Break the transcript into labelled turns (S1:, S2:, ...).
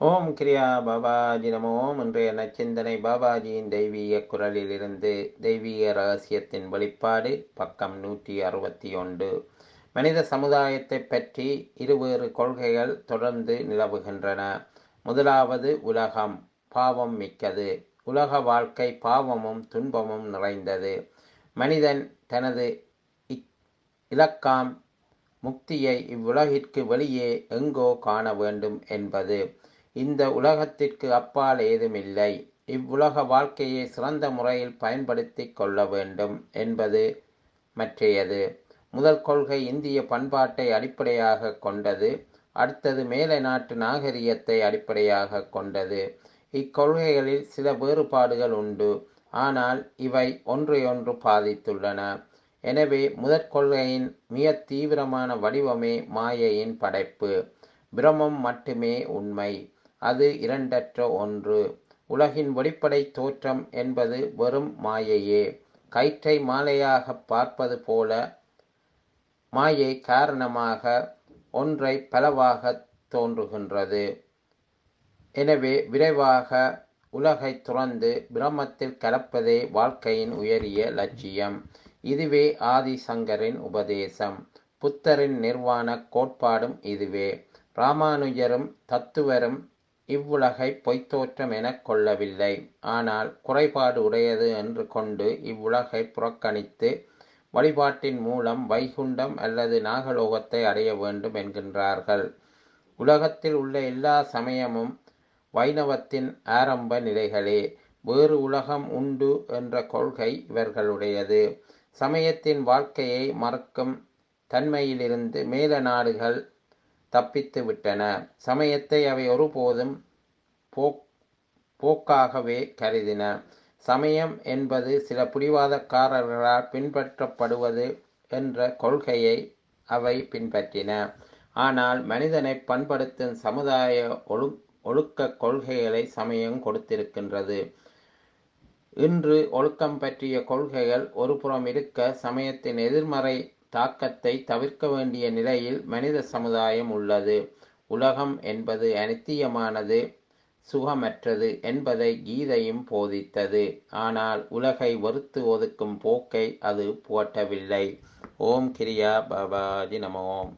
S1: ஓம் கிரியா பாபாஜி நமோ இன்றைய நச்சிந்தனை பாபாஜியின் தெய்வீக குரலிலிருந்து தெய்வீக ரகசியத்தின் வெளிப்பாடு பக்கம் நூற்றி அறுபத்தி ஒன்று மனித சமுதாயத்தை பற்றி இருவேறு கொள்கைகள் தொடர்ந்து நிலவுகின்றன முதலாவது உலகம் பாவம் மிக்கது உலக வாழ்க்கை பாவமும் துன்பமும் நிறைந்தது மனிதன் தனது இக்- இலக்காம் முக்தியை இவ்வுலகிற்கு வெளியே எங்கோ காண வேண்டும் என்பது இந்த உலகத்திற்கு அப்பால் ஏதுமில்லை இவ்வுலக வாழ்க்கையை சிறந்த முறையில் பயன்படுத்தி கொள்ள வேண்டும் என்பது மற்றையது முதல் கொள்கை இந்திய பண்பாட்டை அடிப்படையாக கொண்டது அடுத்தது மேலை நாட்டு நாகரிகத்தை அடிப்படையாக கொண்டது இக்கொள்கைகளில் சில வேறுபாடுகள் உண்டு ஆனால் இவை ஒன்றையொன்று பாதித்துள்ளன எனவே முதற் கொள்கையின் மிக தீவிரமான வடிவமே மாயையின் படைப்பு பிரமம் மட்டுமே உண்மை அது இரண்டற்ற ஒன்று உலகின் வெளிப்படை தோற்றம் என்பது வெறும் மாயையே கயிற்றை மாலையாக பார்ப்பது போல மாயை காரணமாக ஒன்றை பலவாக தோன்றுகின்றது எனவே விரைவாக உலகை துறந்து பிரம்மத்தில் கலப்பதே வாழ்க்கையின் உயரிய லட்சியம் இதுவே ஆதிசங்கரின் உபதேசம் புத்தரின் நிர்வாண கோட்பாடும் இதுவே ராமானுஜரும் தத்துவரும் இவ்வுலகை பொய்த்தோற்றம் எனக் கொள்ளவில்லை ஆனால் குறைபாடு உடையது என்று கொண்டு இவ்வுலகை புறக்கணித்து வழிபாட்டின் மூலம் வைகுண்டம் அல்லது நாகலோகத்தை அடைய வேண்டும் என்கின்றார்கள் உலகத்தில் உள்ள எல்லா சமயமும் வைணவத்தின் ஆரம்ப நிலைகளே வேறு உலகம் உண்டு என்ற கொள்கை இவர்களுடையது சமயத்தின் வாழ்க்கையை மறக்கும் தன்மையிலிருந்து மேல நாடுகள் தப்பித்து விட்டன சமயத்தை அவை ஒருபோதும் போக் போக்காகவே கருதின சமயம் என்பது சில பிடிவாதக்காரர்களால் பின்பற்றப்படுவது என்ற கொள்கையை அவை பின்பற்றின ஆனால் மனிதனை பண்படுத்தும் சமுதாய ஒழு ஒழுக்க கொள்கைகளை சமயம் கொடுத்திருக்கின்றது இன்று ஒழுக்கம் பற்றிய கொள்கைகள் ஒருபுறம் இருக்க சமயத்தின் எதிர்மறை தாக்கத்தை தவிர்க்க வேண்டிய நிலையில் மனித சமுதாயம் உள்ளது உலகம் என்பது அனித்தியமானது சுகமற்றது என்பதை கீதையும் போதித்தது ஆனால் உலகை வெறுத்து ஒதுக்கும் போக்கை அது போற்றவில்லை ஓம் கிரியா பாபாஜி நம ஓம்